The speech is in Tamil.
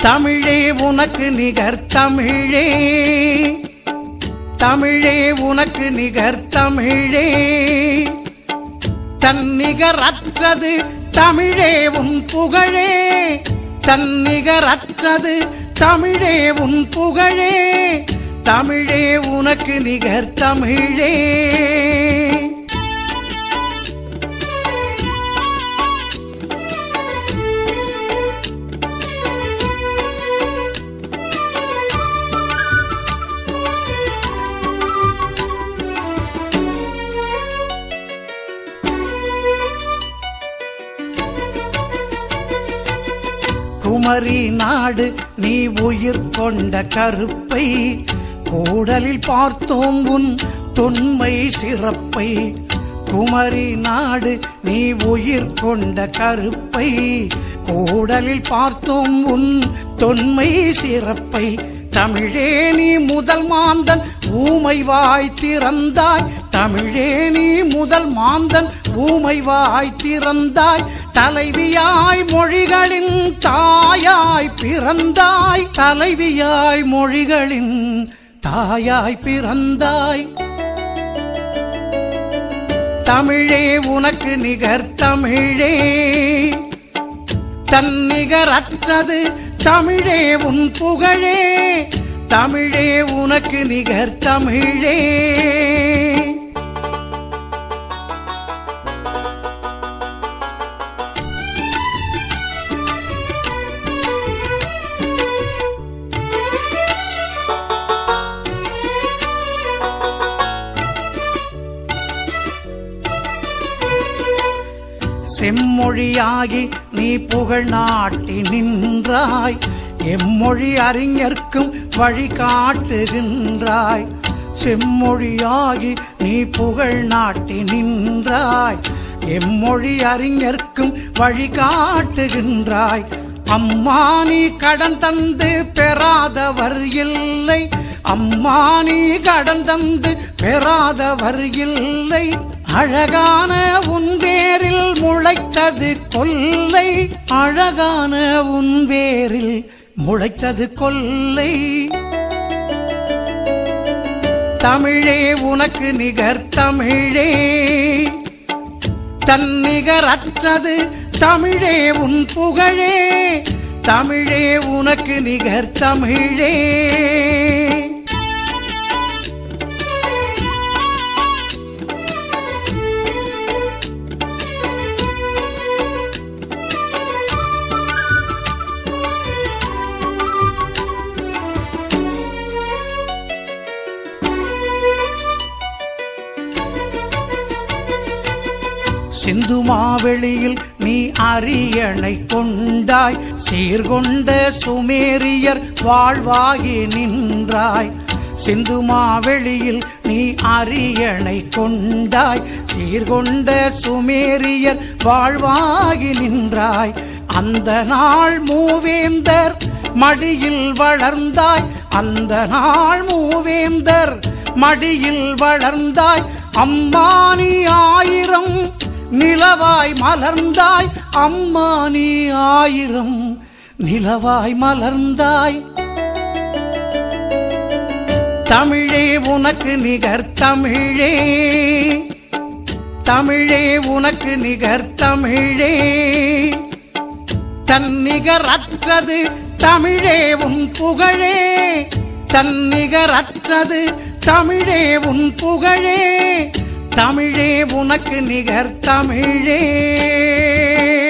தமிழே உனக்கு நிகர் தமிழே தமிழே உனக்கு நிகர் தமிழே தன்னிகரற்றது தமிழே உன் புகழே தன்னிகரற்றது தமிழே உன் புகழே தமிழே உனக்கு நிகர் தமிழே குமரி நாடு நீ உயிர் கொண்ட கருப்பை கூடலில் பார்த்தோம் உன் தொன்மை சிறப்பை குமரி நாடு நீ உயிர் கொண்ட கருப்பை கூடலில் பார்த்தோம் உன் தொன்மை சிறப்பை தமிழே நீ முதல் மாந்தன் ஊமை வாய் திறந்தாய் தமிழே நீ முதல் மாந்தன் ஊமை வாய் திறந்தாய் தலைவியாய் மொழிகளின் தாயாய் பிறந்தாய் தலைவியாய் மொழிகளின் தாயாய் பிறந்தாய் தமிழே உனக்கு நிகர் தமிழே தன்னிகரற்றது தமிழே உன் புகழே தமிழே உனக்கு நிகர் தமிழே செம்மொழியாகி நீ புகழ் நாட்டி நின்றாய் எம்மொழி அறிஞர்க்கும் வழி காட்டுகின்றாய் செம்மொழியாகி நீ புகழ் நாட்டி நின்றாய் எம்மொழி அறிஞர்க்கும் வழி காட்டுகின்றாய் அம்மா நீ கடன் தந்து பெறாதவர் இல்லை அம்மா நீ கடன் தந்து பெறாதவர் இல்லை அழகான உன் வேரில் முளைத்தது கொல்லை அழகான உன் வேரில் முளைத்தது கொல்லை தமிழே உனக்கு நிகர் தமிழே தன்னிகரற்றது தமிழே உன் புகழே தமிழே உனக்கு நிகர் தமிழே சிந்து மாவெளியில் நீ அரியணை கொண்டாய் சீர்கொண்ட சுமேரியர் வாழ்வாகி நின்றாய் சிந்து மாவெளியில் நீ அரியணை கொண்டாய் சீர்கொண்ட சுமேரியர் வாழ்வாகி நின்றாய் அந்த நாள் மூவேந்தர் மடியில் வளர்ந்தாய் அந்த நாள் மூவேந்தர் மடியில் வளர்ந்தாய் அம்மா நீ ஆயிரம் நிலவாய் மலர்ந்தாய் அம்மா நீ ஆயிரம் நிலவாய் மலர்ந்தாய் தமிழே உனக்கு நிகர் தமிழே தமிழே உனக்கு நிகர் தமிழே தன்னிகரற்றது தமிழே உன் புகழே தன்னிகரற்றது தமிழே உன் புகழே தமிழே உனக்கு நிகர் தமிழே